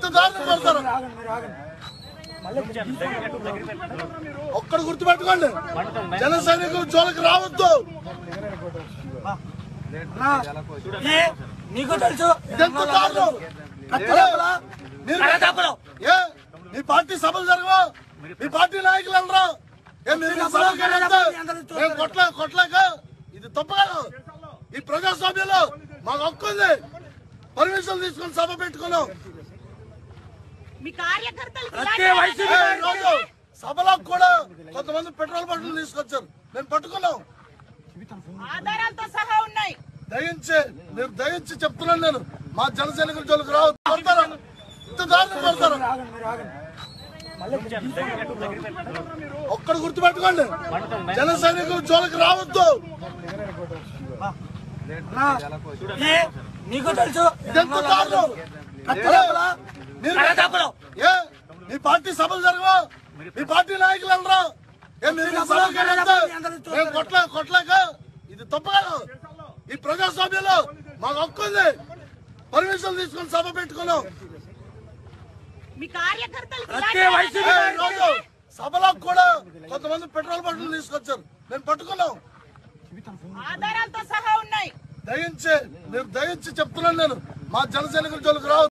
ఇంత దారుణం పెడతారు ఒక్కడు గుర్తుపెట్టుకోండి జన సైనికులు జోలికి రావద్దు ఏ, నీకు తెలుసు ఇదెంత దారుణం కత్తిలేపలా? మీరు కరతాపలు. ఏ మీ పార్టీ సభలు జరగవా మీ పార్టీ నాయకులు అనరా ఏ మీరు ఈ సభకి వెళ్తే మేము కొట్ల కొట్లాక ఇది తప్పు కాదు ఈ ప్రజాస్వామ్యంలో మాకు హక్కు ఉంది పర్మిషన్ తీసుకొని సభ పెట్టుకున్నాం మీ కార్యకర్తలు ప్రతి వైసీపీ ఏ, ఈ రోజు సభలో కూడా కొంతమంది పెట్రోల్ బండ్లు తీసుకొచ్చారు మేము పట్టుకున్నాం ఆధారాలతో సహా ఉన్నాయి దయించి మీరు దయించి చెప్తున్నాను నేను మా జన సైనికుల జోలికి రావు కొడతారా ఇంత దారుణం కొడతారా ఒక్కడు గుర్తుపెట్టుకోండి జన సైనికుల జోలికి రావద్దు ఏ, నీకు తెలుసు ఇదెంత దారుణం కత్తిలేపలా? మీరు కరతాపలు. ఏ మీ పార్టీ సభలు జరగవా మీ పార్టీ నాయకులు అనరా ఏ మీరు ఈ సభకి వెళ్తే మేము కొట్ల కొట్లాక ఇది తప్పు కాదు ఈ ప్రజాస్వామ్యంలో మాకు హక్కు ఉంది పర్మిషన్ తీసుకొని సభ పెట్టుకున్నాం మీ కార్యకర్తలు ప్రతి వైసీపీ ఏ, ఈ రోజు సభలో కూడా కొంతమంది పెట్రోల్ బండ్లు తీసుకొచ్చారు మేము పట్టుకున్నాం ఆధారాలతో సహా ఉన్నాయి దయించి మీరు దయించి చెప్తున్నాను నేను మా జన సైనికుల జోలికి రావు